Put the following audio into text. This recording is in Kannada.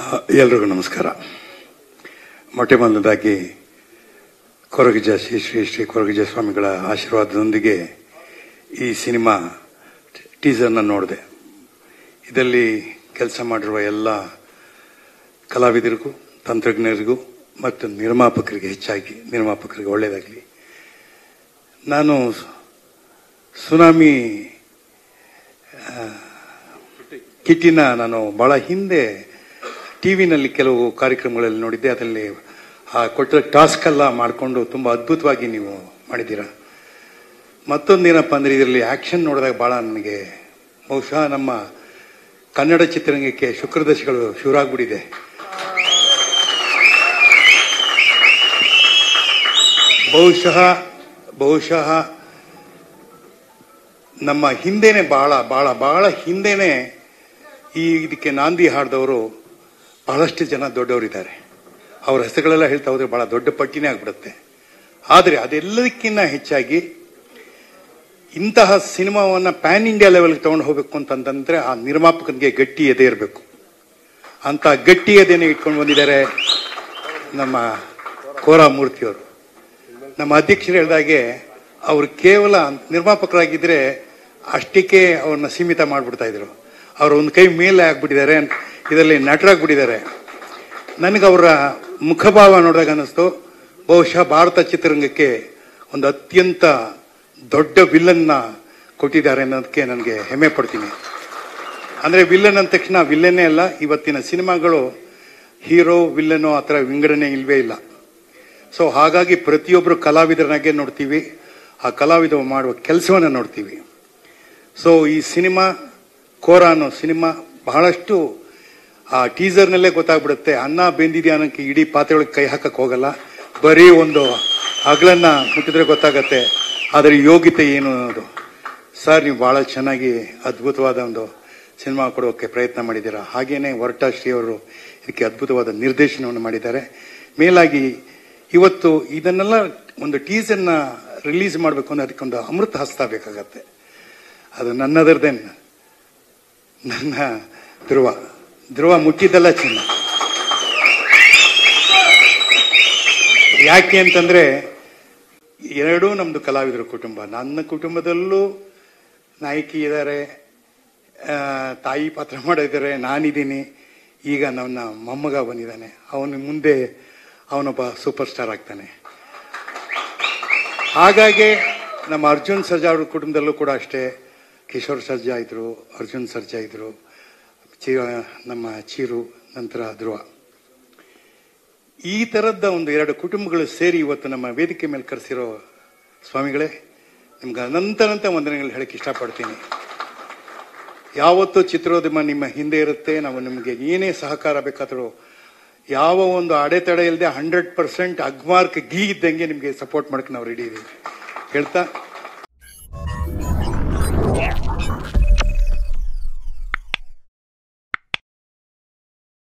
ಎಲ್ರಿಗೂ ನಮಸ್ಕಾರ ಮೊಟ್ಟೆ ಮೊದಲದಾಗಿ ಕೊರಗಜ ಶ್ರೀ ಶ್ರೀ ಶ್ರೀ ಕೊರಗಜ ಸ್ವಾಮಿಗಳ ಆಶೀರ್ವಾದದೊಂದಿಗೆ ಈ ಸಿನಿಮಾ ಟೀಸರ್ನ ನೋಡಿದೆ ಇದರಲ್ಲಿ ಕೆಲಸ ಮಾಡಿರುವ ಎಲ್ಲ ಕಲಾವಿದರಿಗೂ ತಂತ್ರಜ್ಞರಿಗೂ ಮತ್ತು ನಿರ್ಮಾಪಕರಿಗೆ ಹೆಚ್ಚಾಗಿ ನಿರ್ಮಾಪಕರಿಗೆ ಒಳ್ಳೆಯದಾಗಲಿ ನಾನು ಸುನಾಮಿ ಕಿಟ್ಟಿನ ನಾನು ಬಹಳ ಹಿಂದೆ ಟಿವಿನಲ್ಲಿ ಕೆಲವು ಕಾರ್ಯಕ್ರಮಗಳಲ್ಲಿ ನೋಡಿದ್ದೆ ಅದರಲ್ಲಿ ಆ ಕೊಟ್ಟ ಟಾಸ್ಕ್ ಎಲ್ಲ ಮಾಡಿಕೊಂಡು ತುಂಬಾ ಅದ್ಭುತವಾಗಿ ನೀವು ಮಾಡಿದ್ದೀರಾ ಮತ್ತೊಂದೇನಪ್ಪ ಅಂದ್ರೆ ಇದರಲ್ಲಿ ಆಕ್ಷನ್ ನೋಡಿದಾಗ ಬಹಳ ನನಗೆ ಬಹುಶಃ ನಮ್ಮ ಕನ್ನಡ ಚಿತ್ರರಂಗಕ್ಕೆ ಶುಕ್ರದಶಿಗಳು ಶುರುವಾಗ್ಬಿಟ್ಟಿದೆ ಬಹುಶಃ ಬಹುಶಃ ನಮ್ಮ ಹಿಂದೆನೆ ಬಹಳ ಬಹಳ ಬಹಳ ಹಿಂದೆನೆ ಈ ಇದಕ್ಕೆ ನಾಂದಿ ಹಾಡಿದವರು ಬಹಳಷ್ಟು ಜನ ದೊಡ್ಡವರಿದ್ದಾರೆ ಅವ್ರ ಹೆಸರುಗಳೆಲ್ಲ ಹೇಳ್ತಾ ಹೋದ್ರೆ ಬಹಳ ದೊಡ್ಡ ಪಟ್ಟಿನೇ ಆಗ್ಬಿಡುತ್ತೆ ಆದರೆ ಅದೆಲ್ಲದಕ್ಕಿಂತ ಹೆಚ್ಚಾಗಿ ಇಂತಹ ಸಿನಿಮಾವನ್ನ ಪ್ಯಾನ್ ಇಂಡಿಯಾ ಲೆವೆಲ್ಗೆ ತಗೊಂಡು ಹೋಗ್ಬೇಕು ಅಂತಂದ್ರೆ ಆ ನಿರ್ಮಾಪಕನಿಗೆ ಗಟ್ಟಿ ಎದೆ ಇರಬೇಕು ಅಂತ ಗಟ್ಟಿ ಎದೆನೆ ಇಟ್ಕೊಂಡು ಬಂದಿದ್ದಾರೆ ನಮ್ಮ ಕೋರಾ ಮೂರ್ತಿಯವರು ನಮ್ಮ ಅಧ್ಯಕ್ಷರು ಹೇಳಿದಾಗೆ ಅವರು ಕೇವಲ ನಿರ್ಮಾಪಕರಾಗಿದ್ರೆ ಅಷ್ಟಕ್ಕೆ ಅವ್ರನ್ನ ಸೀಮಿತ ಮಾಡ್ಬಿಡ್ತಾ ಇದ್ರು ಅವ್ರ ಒಂದು ಕೈ ಮೇಲೆ ಆಗ್ಬಿಟ್ಟಿದ್ದಾರೆ ಇದರಲ್ಲಿ ನಟರಾಗ್ಬಿಟ್ಟಿದ್ದಾರೆ ನನಗೆ ಅವರ ಮುಖಭಾವ ನೋಡಿದಾಗ ಅನ್ನಿಸ್ತು ಬಹುಶಃ ಭಾರತ ಚಿತ್ರರಂಗಕ್ಕೆ ಒಂದು ಅತ್ಯಂತ ದೊಡ್ಡ ವಿಲ್ಲನ್ನ ಕೊಟ್ಟಿದ್ದಾರೆ ಅನ್ನೋದಕ್ಕೆ ನನಗೆ ಹೆಮ್ಮೆ ಪಡ್ತೀನಿ ಅಂದ್ರೆ ವಿಲ್ಲನ್ ಅಂದ ತಕ್ಷಣ ವಿಲ್ಲನ್ನೇ ಅಲ್ಲ ಇವತ್ತಿನ ಸಿನಿಮಾಗಳು ಹೀರೋ ವಿಲ್ಲನೋ ಆ ಥರ ವಿಂಗಡಣೆ ಇಲ್ವೇ ಇಲ್ಲ ಸೊ ಹಾಗಾಗಿ ಪ್ರತಿಯೊಬ್ಬರು ಕಲಾವಿದರನ್ನಾಗೆ ನೋಡ್ತೀವಿ ಆ ಕಲಾವಿದ ಮಾಡುವ ಕೆಲಸವನ್ನ ನೋಡ್ತೀವಿ ಸೊ ಈ ಸಿನಿಮಾ ಕೋರ ಅನ್ನೋ ಸಿನಿಮಾ ಬಹಳಷ್ಟು ಆ ಟೀಸರ್ನಲ್ಲೇ ಗೊತ್ತಾಗ್ಬಿಡುತ್ತೆ ಅನ್ನ ಬೆಂದಿದ್ಯಾ ಅನ್ನೋಕ್ಕೆ ಇಡೀ ಪಾತ್ರೆ ಒಳಗೆ ಕೈ ಹಾಕಕ್ ಹೋಗಲ್ಲ ಬರೀ ಒಂದು ಹಗಲನ್ನ ಮುಟ್ಟಿದ್ರೆ ಗೊತ್ತಾಗತ್ತೆ ಅದರ ಯೋಗ್ಯತೆ ಏನು ಅನ್ನೋದು ಸರ್ ನೀವು ಬಹಳ ಚೆನ್ನಾಗಿ ಅದ್ಭುತವಾದ ಒಂದು ಸಿನಿಮಾ ಕೊಡೋಕೆ ಪ್ರಯತ್ನ ಮಾಡಿದ್ದೀರಾ ಹಾಗೇನೆ ವರ್ಟಾ ಶ್ರೀ ಅವರು ಇದಕ್ಕೆ ಅದ್ಭುತವಾದ ನಿರ್ದೇಶನವನ್ನು ಮಾಡಿದ್ದಾರೆ ಮೇಲಾಗಿ ಇವತ್ತು ಇದನ್ನೆಲ್ಲ ಒಂದು ಟೀಸರ್ನ ರಿಲೀಸ್ ಮಾಡಬೇಕು ಅಂದ್ರೆ ಅದಕ್ಕೊಂದು ಅಮೃತ ಹಸ್ತ ಬೇಕಾಗತ್ತೆ ಅದು ನನ್ನದರ್ದೇನ್ ನನ್ನ ಧ್ರುವ ಧ್ರುವ ಮುಟ್ಟಿದ್ದಲ್ಲ ಚಿನ್ನ ಯಾಕೆ ಅಂತಂದ್ರೆ ಎರಡೂ ನಮ್ದು ಕಲಾವಿದರ ಕುಟುಂಬ ನನ್ನ ಕುಟುಂಬದಲ್ಲೂ ನಾಯಕಿ ಇದ್ದಾರೆ ಆ, ತಾಯಿ ಪಾತ್ರ ಮಾಡಿದ್ದಾರೆ ನಾನಿದ್ದೀನಿ ಈಗ ನನ್ನ ಮೊಮ್ಮಗ ಬಂದಿದ್ದಾನೆ ಅವನು ಮುಂದೆ ಅವನೊಬ್ಬ ಸೂಪರ್ ಸ್ಟಾರ್ ಆಗ್ತಾನೆ ಹಾಗಾಗಿ ನಮ್ಮ ಅರ್ಜುನ್ ಸರ್ಜಾ ಅವ್ರ ಕುಟುಂಬದಲ್ಲೂ ಕೂಡ ಅಷ್ಟೇ ಕಿಶೋರ್ ಸರ್ಜಾ ಇದ್ರು ಅರ್ಜುನ್ ಸರ್ಜಾ ಇದ್ರು ಚಿ ನಮ್ಮ ಚೀರು ನಂತರ ಧ್ರುವ ಈ ತರದ್ದ ಒಂದು ಎರಡು ಕುಟುಂಬಗಳು ಸೇರಿ ಇವತ್ತು ನಮ್ಮ ವೇದಿಕೆ ಮೇಲೆ ಕರೆಸಿರೋ ಸ್ವಾಮಿಗಳೇ ನಿಮ್ಗೆ ಅನಂತನಂತ ವಂದನೆಗಳು ಹೇಳಕ್ಕೆ ಇಷ್ಟಪಡ್ತೀನಿ ಯಾವತ್ತೂ ಚಿತ್ರೋದ್ಯಮ ನಿಮ್ಮ ಹಿಂದೆ ಇರುತ್ತೆ ನಾವು ನಿಮಗೆ ಏನೇ ಸಹಕಾರ ಬೇಕಾದರೂ ಯಾವ ಒಂದು ಅಡೆತಡೆ ಇಲ್ಲದೆ ಹಂಡ್ರೆಡ್ ಪರ್ಸೆಂಟ್ ಅಗ್ಮಾರ್ಕ್ ಗೀ ಇದ್ದಂಗೆ ನಿಮಗೆ ಸಪೋರ್ಟ್ ಮಾಡಕ್ಕೆ ನಾವು ರೆಡಿ ಇದೀವಿ ಹೇಳ್ತಾ